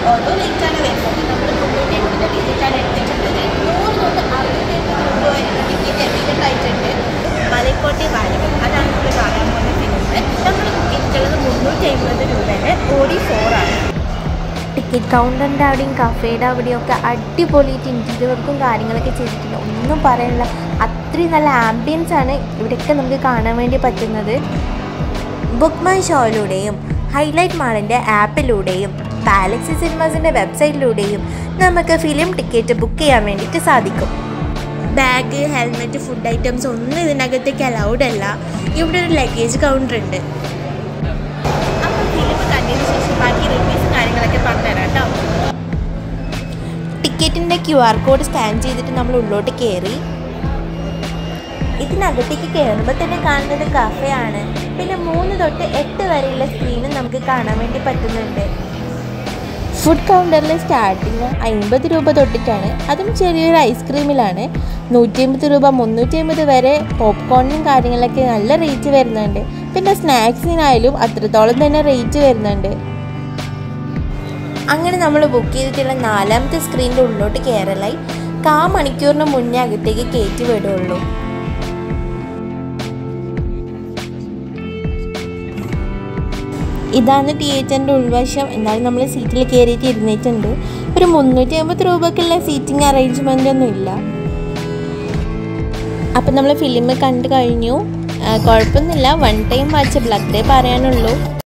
ഓരോ ലേറ്റാണ് വരുന്നത് നമ്മൾ മുന്നൂറ്റി എൺപതിൻ്റെ ടിക്കറ്റാണ് എടുത്തിട്ടുള്ളത് നൂറ് തൊട്ട് അറുന്നൂറ്റി എൺപത് രൂപ വരുന്ന ടിക്കറ്റ് അവൈലബിൾ ആയിട്ടുണ്ട് മലക്കോട്ടെ വാഴകൾ അതാണ് നമ്മൾ കാണാൻ പോകുന്ന ഫിലിം നമ്മൾ ബുക്ക് ചെയ്തിട്ടുള്ളത് മുന്നൂറ്റി അമ്പത് രൂപയുടെ ഓടി ഫോറാണ് ടിക്കറ്റ് കൗണ്ടറിൻ്റെ അവിടെയും കഫേയുടെ അവിടെയും ഒക്കെ അടിപൊളിയായിട്ട് ഇൻറ്റീരിയർ വർക്കും കാര്യങ്ങളൊക്കെ ചെയ്തിട്ടുണ്ട് ഒന്നും പറയാനില്ല അത്രയും നല്ല ആംബിയൻസ് ആണ് ഇവിടെയൊക്കെ നമുക്ക് കാണാൻ വേണ്ടി പറ്റുന്നത് ബുക്ക് മൈ ഷോയിലൂടെയും ഹൈലൈറ്റ് മാളിൻ്റെ ആപ്പിലൂടെയും പാലക്സി സിനിമാസിൻ്റെ വെബ്സൈറ്റിലൂടെയും നമുക്ക് ഫിലിം ടിക്കറ്റ് ബുക്ക് ചെയ്യാൻ വേണ്ടിയിട്ട് സാധിക്കും ബാഗ് ഹെൽമെറ്റ് ഫുഡ് ഐറ്റംസ് ഒന്നും ഇതിനകത്തേക്ക് അലൗഡ് അല്ല ഇവിടെ ഒരു ലഗേജ് കൗണ്ടർ ഉണ്ട് അപ്പോൾ ഫിലിം കണ്ടതിന് ശേഷം ബാക്കി റിവ്യൂസും കാര്യങ്ങളൊക്കെ പറഞ്ഞുതരാം കേട്ടോ ടിക്കറ്റിൻ്റെ ക്യു ആർ കോഡ് സ്കാൻ ചെയ്തിട്ട് നമ്മൾ ഉള്ളോട്ട് കയറി ഇതിനകത്തേക്ക് കയറുമ്പോൾ തന്നെ കാണുന്നത് കഫയാണ് പിന്നെ മൂന്ന് തൊട്ട് എട്ട് വരെയുള്ള സ്ക്രീനും നമുക്ക് കാണാൻ വേണ്ടി പറ്റുന്നുണ്ട് ഫുഡ് കൗണ്ടറിൽ സ്റ്റാർട്ടിങ് അമ്പത് രൂപ തൊട്ടിട്ടാണ് അതും ചെറിയൊരു ഐസ്ക്രീമിലാണ് നൂറ്റി അമ്പത് രൂപ മുന്നൂറ്റി അമ്പത് വരെ പോപ്കോണിനും കാര്യങ്ങളൊക്കെ നല്ല റേറ്റ് വരുന്നുണ്ട് പിന്നെ സ്നാക്സിനായാലും അത്രത്തോളം തന്നെ റേറ്റ് വരുന്നുണ്ട് അങ്ങനെ നമ്മൾ ബുക്ക് ചെയ്തിട്ടുള്ള നാലാമത്തെ സ്ക്രീനിൻ്റെ ഉള്ളിലോട്ട് കയറലായി കാ മണിക്കൂറിന് മുന്നേ അകത്തേക്ക് കയറ്റി വിടുള്ളൂ ഇതാണ് തിയേറ്ററിൻ്റെ ഉൾവശം എന്നാലും നമ്മൾ സീറ്റിൽ കയറിയിട്ട് ഇരുന്നിട്ടുണ്ട് ഒരു മുന്നൂറ്റി അമ്പത് രൂപക്കുള്ള സീറ്റിംഗ് അറേഞ്ച്മെൻ്റ് ഒന്നും ഇല്ല അപ്പം നമ്മൾ ഫിലിം കണ്ടു കഴിഞ്ഞു ആ, കുഴപ്പമൊന്നുമില്ല one time watch black day പറയാനുള്ളൂ